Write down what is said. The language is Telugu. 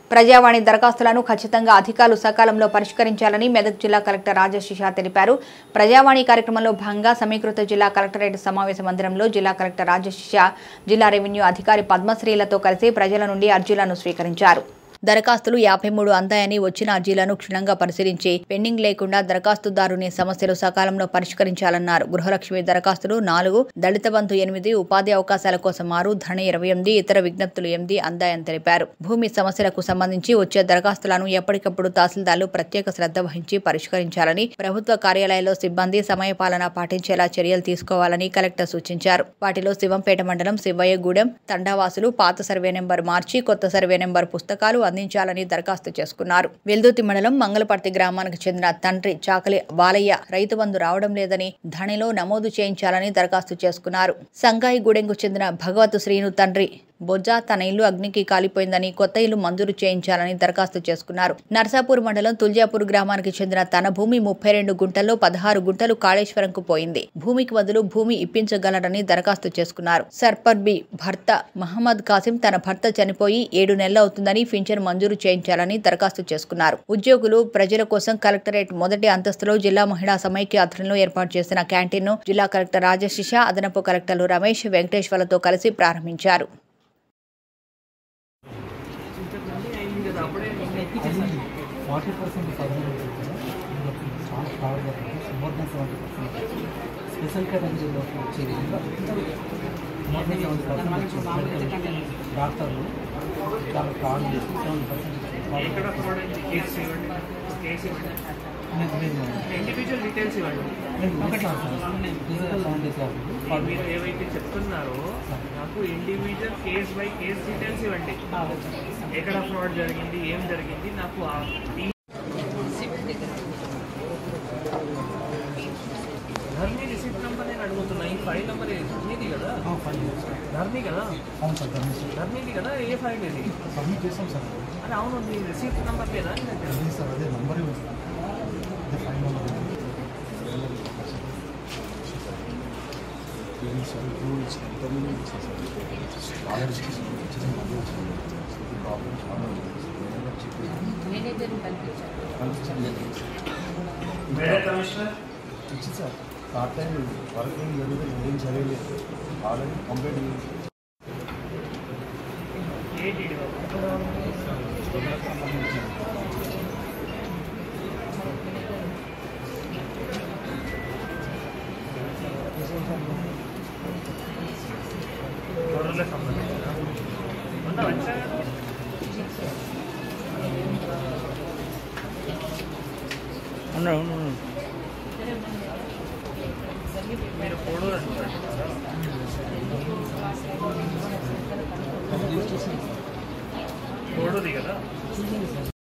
ప్రజావాణి దరఖాస్తులను ఖచ్చితంగా అధికారులు సకాలంలో పరిష్కరించాలని మెదక్ జిల్లా కలెక్టర్ రాజశిష తెలిపారు ప్రజావాణి కార్యక్రమంలో భాగంగా సమీకృత జిల్లా కలెక్టరేట్ సమావేశ మందిరంలో జిల్లా కలెక్టర్ రాజశిష జిల్లా రెవెన్యూ అధికారి పద్మశ్రీలతో కలిసి ప్రజల నుండి అర్జీలను స్వీకరించారు దరఖాస్తులు యాభై మూడు అందాయని వచ్చిన అర్జీలను క్షుణ్ణంగా పరిశీలించి పెండింగ్ లేకుండా దరఖాస్తుదారుని సమస్యలు సకాలంలో పరిష్కరించాలన్నారు గృహలక్ష్మి దరఖాస్తులు నాలుగు దళిత బంధు ఎనిమిది ఉపాధి అవకాశాల కోసం ఆరు ధన ఇరవై ఎనిమిది ఇతర విజ్ఞప్తులు ఎనిమిది అందాయని తెలిపారు భూమి సమస్యలకు సంబంధించి వచ్చే దరఖాస్తులను ఎప్పటికప్పుడు తహసీల్దార్లు ప్రత్యేక శ్రద్ధ వహించి పరిష్కరించాలని ప్రభుత్వ కార్యాలయాల్లో సిబ్బంది సమయపాలన పాటించేలా చర్యలు తీసుకోవాలని కలెక్టర్ సూచించారు వాటిలో శివంపేట మండలం శివయ్యగూడెం తండావాసులు పాత సర్వే నెంబర్ మార్చి కొత్త సర్వే నెంబర్ పుస్తకాలు అందించాలని దరఖాస్తు చేసుకున్నారు వెల్దుర్తి మండలం మంగళపర్తి గ్రామానికి చెందిన తండ్రి చాకలి బాలయ్య రైతు బంధు రావడం లేదని ధనిలో నమోదు చేయించాలని దరఖాస్తు చేసుకున్నారు సంగాయిగూడెంకు చెందిన భగవత్ శ్రీను తండ్రి బొజ్జా తన ఇల్లు అగ్నికి కాలిపోయిందని కొత్త ఇల్లు మంజూరు చేయించాలని దరఖాస్తు చేసుకున్నారు నర్సాపూర్ మండలం తుల్జాపూర్ గ్రామానికి చెందిన తన భూమి ముప్పై రెండు గుంటల్లో పదహారు గుంటలు కాళేశ్వరంకు పోయింది భూమికి బదులు భూమి ఇప్పించగలరని దరఖాస్తు చేసుకున్నారు సర్పర్ బి భర్త మహమ్మద్ కాసిం తన భర్త చనిపోయి ఏడు నెలలు అవుతుందని పింఛన్ మంజూరు చేయించాలని దరఖాస్తు చేసుకున్నారు ఉద్యోగులు ప్రజల కోసం కలెక్టరేట్ మొదటి అంతస్తులో జిల్లా మహిళా సమైక్య ఆధ్వర్యంలో ఏర్పాటు చేసిన క్యాంటీన్ను జిల్లా కలెక్టర్ రాజశిష అదనపు కలెక్టర్లు రమేష్ వెంకటేశ్వర్లతో కలిసి ప్రారంభించారు ఫార్టీ పర్సెంట్ సర్వీస్ చాలా ఫ్రాడ్ జరుగుతుంది more than seventy percent special కేటగిరీలో వచ్చే విధంగా మోర్ దెన్ సెవెంటీ పర్సెంట్ డాక్టర్లు చాలా ఫ్రాడ్ చేసి సెవెంటీ ఎక్కడ పర్సెంట్ ఫ్రాడ్ అయింది కేసు ఇవ్వండి కేసు ఇవ్వండి ఇండివిజువల్ డీటెయిల్స్ ఇవ్వండి ఫిజికల్ ల్యాండ్ మీరు- మీరు ఏవైతే చెప్తున్నారో నాకు individual case by case details ఇవ్వండి ఎక్కడ ఫ్రాడ్ జరిగింది ఏం జరిగింది నాకు ఆ ఈ- ధర్ని రిసిప్ట్ నెంబర్ నేను అడుగుతున్నా ఈ ఫైల్ నెంబర్ ధర్నీది కదా ఫైవ్ ధర్నీ కదా అవును సార్ ధర్మేశ్వర్ ధర్నీది కదా ఏ ఫైల్ ఇది సబ్మిట్ చేసాం సార్ అరే అవును మీ రిసిప్ట్ నెంబర్ లేదా అని నేను అదే సార్ అదే నంబర్ అదే ఫైవ్ నెంబర్ ఇచ్చి సార్ పార్ట్ టైం వర్క్ ఏం జరుగుతుంది ఏం చదివలేదు ఆల్రెడీ కంప్లీట్ ఏ డీడీ గొర్రెల సంబంధించిన ఉందా వచ్చా మీరు కోడూరు అంటున్నారు కోడూరి కదా